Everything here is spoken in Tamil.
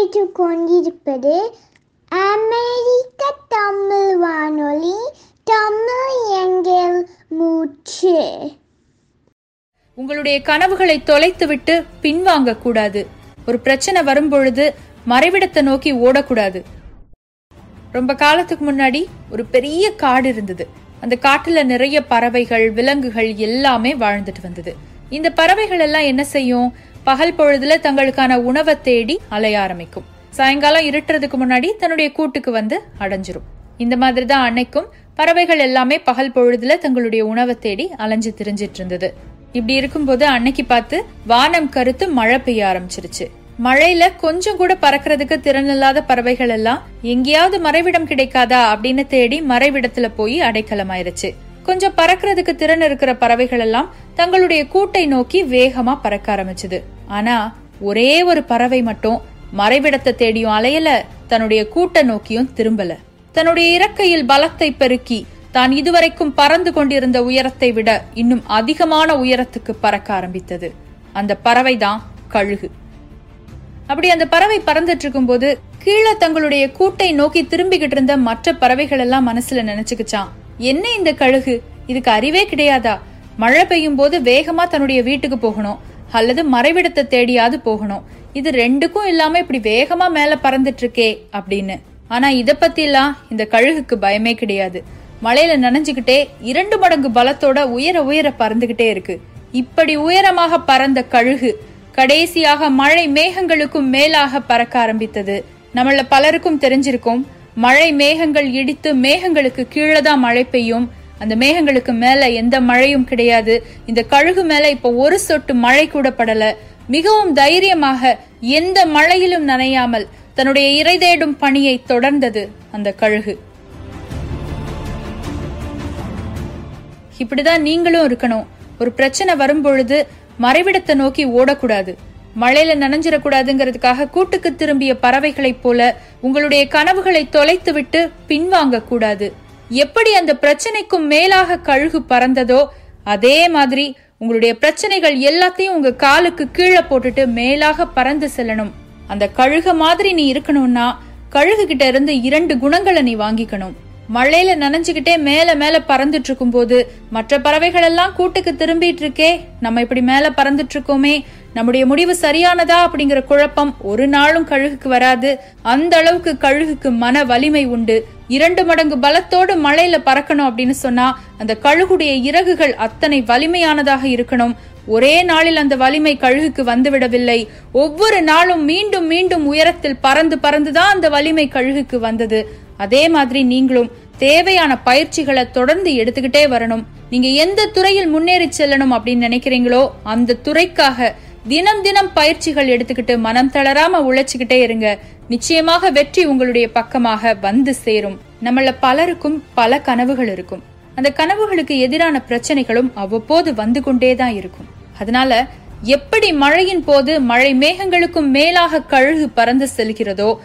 கேட்டுக்கொண்டிருப்பது அமெரிக்க தமிழ் வானொலி தமிழ் எங்கள் மூச்சு உங்களுடைய கனவுகளை தொலைத்துவிட்டு பின்வாங்க கூடாது ஒரு பிரச்சனை வரும்பொழுது மறைவிடத்தை நோக்கி ஓடக்கூடாது ரொம்ப காலத்துக்கு முன்னாடி ஒரு பெரிய காடு இருந்தது அந்த காட்டுல நிறைய பறவைகள் விலங்குகள் எல்லாமே வாழ்ந்துட்டு வந்தது இந்த பறவைகள் எல்லாம் என்ன செய்யும் பகல் பொழுதுல தங்களுக்கான உணவை தேடி அலைய ஆரம்பிக்கும் சாயங்காலம் இருட்டுறதுக்கு முன்னாடி தன்னுடைய கூட்டுக்கு வந்து அடைஞ்சிரும் இந்த மாதிரி தான் அன்னைக்கும் பறவைகள் எல்லாமே பகல் பொழுதுல தங்களுடைய உணவை தேடி அலைஞ்சு திரிஞ்சிட்டு இருந்தது இப்படி இருக்கும்போது அன்னைக்கு பார்த்து வானம் கருத்து மழை பெய்ய ஆரம்பிச்சிருச்சு மழையில கொஞ்சம் கூட பறக்கிறதுக்கு திறன் இல்லாத பறவைகள் எல்லாம் எங்கேயாவது மறைவிடம் கிடைக்காதா அப்படின்னு தேடி மறைவிடத்துல போய் அடைக்கலமாயிருச்சு கொஞ்சம் பறக்கிறதுக்கு திறன் இருக்கிற பறவைகள் எல்லாம் தங்களுடைய கூட்டை நோக்கி வேகமா பறக்க ஆரம்பிச்சது ஆனா ஒரே ஒரு பறவை மட்டும் மறைவிடத்தை தேடியும் அலையல தன்னுடைய கூட்ட நோக்கியும் திரும்பல தன்னுடைய இறக்கையில் பலத்தை பெருக்கி தான் இதுவரைக்கும் பறந்து கொண்டிருந்த உயரத்தை விட இன்னும் அதிகமான உயரத்துக்கு பறக்க ஆரம்பித்தது அந்த பறவைதான் கழுகு அப்படி அந்த பறவை பறந்துட்டு இருக்கும்போது கீழே தங்களுடைய கூட்டை நோக்கி திரும்பிக்கிட்டு இருந்த மற்ற பறவைகள் எல்லாம் மனசுல நினைச்சுக்கிச்சான் என்ன இந்த கழுகு இதுக்கு அறிவே கிடையாதா மழை பெய்யும் போது வேகமா தன்னுடைய வீட்டுக்கு போகணும் அல்லது மறைவிடத்தை தேடியாவது போகணும் இது ரெண்டுக்கும் இல்லாம இப்படி வேகமா மேல பறந்துட்டு இருக்கே அப்படின்னு ஆனா இத பத்தி எல்லாம் இந்த கழுகுக்கு பயமே கிடையாது மழையில நனைஞ்சுக்கிட்டே இரண்டு மடங்கு பலத்தோட உயர உயர பறந்துகிட்டே இருக்கு இப்படி உயரமாக பறந்த கழுகு கடைசியாக மழை மேகங்களுக்கும் மேலாக பறக்க ஆரம்பித்தது நம்மள பலருக்கும் தெரிஞ்சிருக்கும் மழை மேகங்கள் இடித்து மேகங்களுக்கு கீழே தான் மழை பெய்யும் அந்த மேகங்களுக்கு மேல எந்த மழையும் கிடையாது இந்த கழுகு மேல இப்ப ஒரு சொட்டு மழை கூட படல மிகவும் தைரியமாக எந்த மழையிலும் நனையாமல் தன்னுடைய இறை தேடும் பணியை தொடர்ந்தது அந்த கழுகு இப்படிதான் நீங்களும் இருக்கணும் ஒரு பிரச்சனை வரும்பொழுது மறைவிடத்தை நோக்கி ஓடக்கூடாது மழையில நனைஞ்சிடக்கூடாதுங்கிறதுக்காக கூட்டுக்கு திரும்பிய பறவைகளைப் போல உங்களுடைய கனவுகளை தொலைத்து விட்டு பின்வாங்க கூடாது எப்படி அந்த பிரச்சனைக்கும் மேலாக கழுகு பறந்ததோ அதே மாதிரி உங்களுடைய பிரச்சனைகள் எல்லாத்தையும் உங்க காலுக்கு கீழே போட்டுட்டு மேலாக பறந்து செல்லணும் அந்த கழுக மாதிரி நீ இருக்கணும்னா கழுகு கிட்ட இருந்து இரண்டு குணங்களை நீ வாங்கிக்கணும் மழையில நனைஞ்சுக்கிட்டே மேல மேல பறந்துட்டு இருக்கும் போது மற்ற பறவைகள் எல்லாம் கூட்டுக்கு திரும்பிட்டு இருக்கே நம்ம இப்படி மேல பறந்துட்டு இருக்கோமே நம்முடைய முடிவு சரியானதா அப்படிங்கிற குழப்பம் ஒரு நாளும் கழுகுக்கு வராது அந்த அளவுக்கு கழுகுக்கு மன வலிமை உண்டு இரண்டு மடங்கு பலத்தோடு மழையில பறக்கணும் அப்படின்னு சொன்னா அந்த கழுகுடைய இறகுகள் அத்தனை வலிமையானதாக இருக்கணும் ஒரே நாளில் அந்த வலிமை கழுகுக்கு வந்துவிடவில்லை ஒவ்வொரு நாளும் மீண்டும் மீண்டும் உயரத்தில் பறந்து பறந்துதான் அந்த வலிமை கழுகுக்கு வந்தது அதே மாதிரி நீங்களும் தேவையான பயிற்சிகளை தொடர்ந்து எடுத்துக்கிட்டே வரணும் நீங்க எந்த துறையில் முன்னேறி செல்லணும் அப்படின்னு நினைக்கிறீங்களோ அந்த துறைக்காக தினம் தினம் பயிற்சிகள் எடுத்துக்கிட்டு மனம் தளராம உழைச்சுக்கிட்டே இருங்க நிச்சயமாக வெற்றி உங்களுடைய பக்கமாக வந்து சேரும் நம்மள பலருக்கும் பல கனவுகள் இருக்கும் அந்த கனவுகளுக்கு எதிரான பிரச்சனைகளும் அவ்வப்போது வந்து கொண்டேதான் இருக்கும் அதனால எப்படி மழையின் போது மழை மேகங்களுக்கும் மேலாக கழுகு பறந்து செல்கிறதோ